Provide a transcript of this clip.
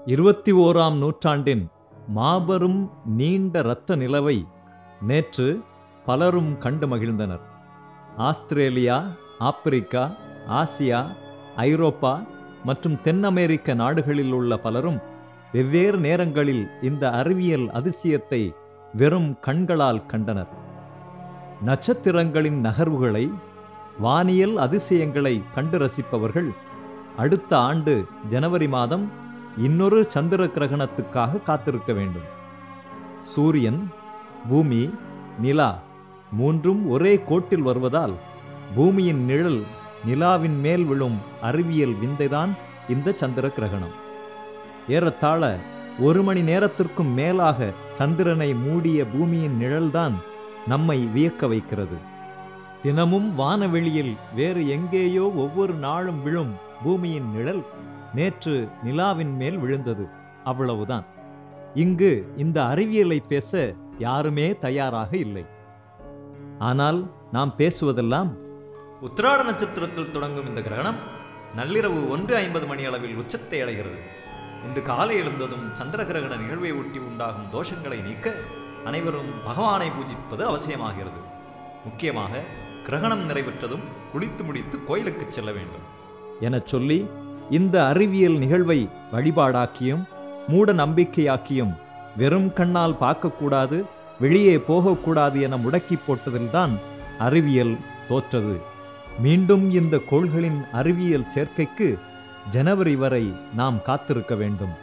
இருபத்தி ஓராம் நூற்றாண்டின் மாபெரும் நீண்ட இரத்த நிலவை நேற்று பலரும் கண்டு மகிழ்ந்தனர் ஆஸ்திரேலியா ஆப்பிரிக்கா ஆசியா ஐரோப்பா மற்றும் தென் அமெரிக்க நாடுகளில் உள்ள பலரும் வெவ்வேறு நேரங்களில் இந்த அறிவியல் அதிசயத்தை வெறும் கண்களால் கண்டனர் நட்சத்திரங்களின் நகர்வுகளை வானியல் அதிசயங்களை கண்டு ரசிப்பவர்கள் அடுத்த ஆண்டு ஜனவரி மாதம் இன்னொரு சந்திர கிரகணத்துக்காக காத்திருக்க வேண்டும் சூரியன் பூமி நிலா மூன்றும் ஒரே கோட்டில் வருவதால் பூமியின் நிழல் நிலாவின் மேல் விழும் அறிவியல் விந்தைதான் இந்த சந்திர கிரகணம் ஏறத்தாழ ஒரு மணி நேரத்திற்கும் மேலாக சந்திரனை மூடிய பூமியின் நிழல்தான் நம்மை வியக்க வைக்கிறது தினமும் வானவெளியில் வேறு எங்கேயோ ஒவ்வொரு நாளும் விழும் பூமியின் நிழல் நேற்று நிலாவின் மேல் விழுந்தது அவ்வளவுதான் இங்கு இந்த அறிவியலை பேச யாருமே தயாராக இல்லை ஆனால் நாம் பேசுவதெல்லாம் உத்திராட நட்சத்திரத்தில் தொடங்கும் இந்த கிரகணம் நள்ளிரவு ஒன்று ஐம்பது மணி அளவில் உச்சத்தை அடைகிறது இன்று காலை எழுந்ததும் சந்திர கிரகண நிகழ்வை ஒட்டி உண்டாகும் தோஷங்களை நீக்க அனைவரும் பகவானை பூஜிப்பது அவசியமாகிறது முக்கியமாக கிரகணம் நிறைவுற்றதும் குளித்து முடித்து கோயிலுக்கு செல்ல வேண்டும் எனச் சொல்லி இந்த அறிவியல் நிகழ்வை வழிபாடாக்கியும் மூட நம்பிக்கையாக்கியும் வெறும் கண்ணால் பார்க்கக்கூடாது வெளியே போகக்கூடாது என முடக்கி போட்டதில்தான் அறிவியல் தோற்றது மீண்டும் இந்த கோள்களின் அறிவியல் சேர்க்கைக்கு ஜனவரி வரை நாம் காத்திருக்க வேண்டும்